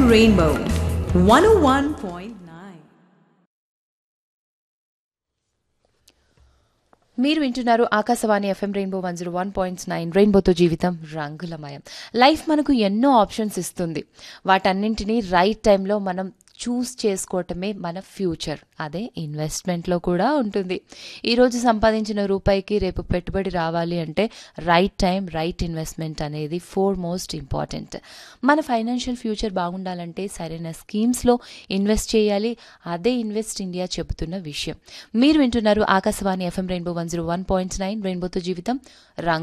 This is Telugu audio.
Rainbow 101.9. మీరు వింటున్నారు ఆకాశవాణి FM rainbow one zero one point nine రెయిన్బోతో జీవితం రంగులమయం లైఫ్ మనకు ఎన్నో ఆప్షన్స్ ఇస్తుంది వాటన్నింటినీ రైట్ టైంలో మనం చూస్ చేసుకోవటమే మన ఫ్యూచర్ అదే ఇన్వెస్ట్మెంట్లో కూడా ఉంటుంది ఈరోజు సంపాదించిన రూపాయికి రేపు పెట్టుబడి రావాలి అంటే రైట్ టైం రైట్ ఇన్వెస్ట్మెంట్ అనేది ఫోర్ మోస్ట్ ఇంపార్టెంట్ మన ఫైనాన్షియల్ ఫ్యూచర్ బాగుండాలంటే సరైన స్కీమ్స్లో ఇన్వెస్ట్ చేయాలి అదే ఇన్వెస్ట్ ఇండియా చెబుతున్న విషయం మీరు వింటున్నారు ఆకాశవాణి FM rainbow one zero one point nine రెయిన్బోతో జీవితం రంగు